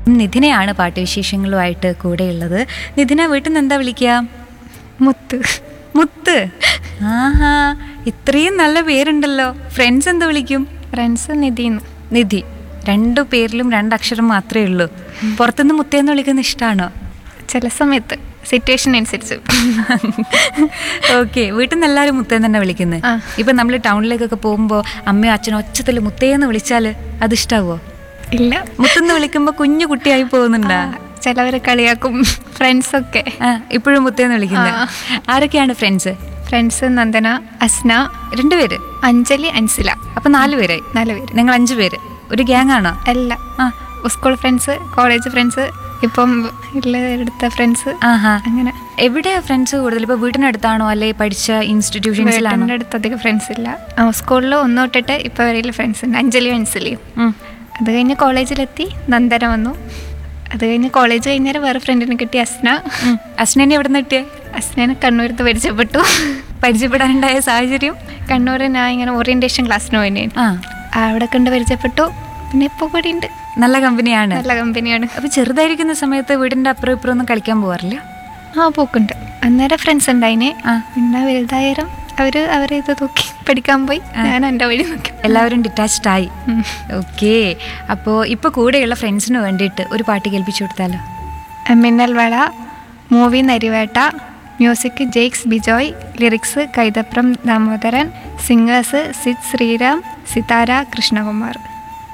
നിധിനെയാണ് പാട്ടുവിശേഷങ്ങളുമായിട്ട് കൂടെയുള്ളത് നിധിന വീട്ടിൽ നിന്ന് എന്താ വിളിക്കുക മുത്ത് മുത്ത് ആഹാ ഇത്രയും നല്ല പേരുണ്ടല്ലോ ഫ്രണ്ട്സ് എന്താ വിളിക്കും ഫ്രണ്ട്സ് നിധിന്ന് നിധി രണ്ടു പേരിലും രണ്ടക്ഷരം മാത്രമേ ഉള്ളൂ പുറത്തുനിന്ന് മുത്തേന്ന് വിളിക്കുന്ന ഇഷ്ടമാണോ ചില സമയത്ത് സിറ്റുവേഷൻ അനുസരിച്ച് ഓക്കെ വീട്ടിൽ നിന്ന് എല്ലാവരും മുത്തേന്ന് തന്നെ വിളിക്കുന്നത് ആ. ഇപ്പൊ നമ്മൾ ടൗണിലേക്കൊക്കെ പോകുമ്പോൾ അമ്മയോ അച്ഛനോ ഒച്ചത്തിൽ മുത്തേന്ന് വിളിച്ചാൽ അത് ഇഷ്ടാവോ ഇല്ല മുത്തെന്ന് വിളിക്കുമ്പോൾ കുഞ്ഞു കുട്ടിയായി പോകുന്നുണ്ടാ ചിലവർ കളിയാക്കും ഫ്രണ്ട്സൊക്കെ ആ ഇപ്പോഴും മുത്തേന്ന് വിളിക്കുന്നത് ആ. ആരൊക്കെയാണ് ഫ്രണ്ട്സ് ഫ്രണ്ട്സ് നന്ദന അസ്ന രണ്ടുപേര് അഞ്ജലി അൻസില അപ്പൊ നാല് പേരായി നാല് പേര് നിങ്ങൾ അഞ്ചു പേര് ഒരു ഗ്യാങ് ആണോ അല്ല ആ സ്കൂൾ ഫ്രണ്ട്സ് കോളേജ് ഫ്രണ്ട്സ് ഇപ്പം ഉള്ള എടുത്ത ഫ്രണ്ട്സ് ആഹാ അങ്ങനെ എവിടെയാ ഫ്രണ്ട്സ് കൂടുതൽ ഇപ്പൊ വീട്ടിനടുത്താണോ അല്ലെ പഠിച്ച ഇൻസ്റ്റിറ്റ്യൂഷൻസിലാണോ വീട്ടിൻ്റെ അടുത്ത് അധികം ഫ്രണ്ട്സ് ഇല്ല സ്കൂളിൽ ഒന്ന് തൊട്ടിട്ട് ഇപ്പോൾ വരെയുള്ള ഫ്രണ്ട്സ് ഉണ്ട് അഞ്ജലിയും അൻസലിയും ഉം. അത് കഴിഞ്ഞ് കോളേജിലെത്തി നന്ദന വന്നു അത് കഴിഞ്ഞ് കോളേജ് കഴിഞ്ഞാൽ വേറെ ഫ്രണ്ടിനെ കിട്ടി അസ്ന ഉം. അശ്നനെ എവിടെ നിന്ന് കിട്ടിയേ അസ്നനെ കണ്ണൂരത്ത് പരിചയപ്പെട്ടു പരിചയപ്പെടാനുണ്ടായ സാഹചര്യം കണ്ണൂർ ഞാൻ ഇങ്ങനെ ഓറിയന്റേഷൻ ക്ലാസ്സിന് പോയി ആ അവിടെ കണ്ട് പരിചയപ്പെട്ടു പിന്നെ ഇപ്പോൾ കൂടി ഉണ്ട് നല്ല കമ്പനിയാണ് നല്ല കമ്പനിയാണ് അപ്പൊ ചെറുതായിരിക്കുന്ന സമയത്ത് വീടിന്റെ അപ്പുറം ഇപ്പുറം ഒന്നും കളിക്കാൻ പോവാറില്ല ആ പോക്കുണ്ട് അന്നേരം ഫ്രണ്ട്സ് ഉണ്ടായിനെ ആ. പിന്നെ വലുതായാലും അവര് അവരെ ഇത് നോക്കി പഠിക്കാൻ പോയി ഞാൻ എൻ്റെ വഴി നോക്കി എല്ലാവരും ഡിറ്റാച്ച്ഡ് ആയി ഉം. ഓക്കെ അപ്പോൾ ഇപ്പോൾ കൂടെയുള്ള ഫ്രണ്ട്സിന് വേണ്ടിയിട്ട് ഒരു പാട്ട് കേൾപ്പിച്ചു കൊടുത്താലോ Minnal Vala movie Narivetta music Jakes Bejoy lyrics Kaithapram Damodaran singers Sid Sriram Sithara Krishnakumar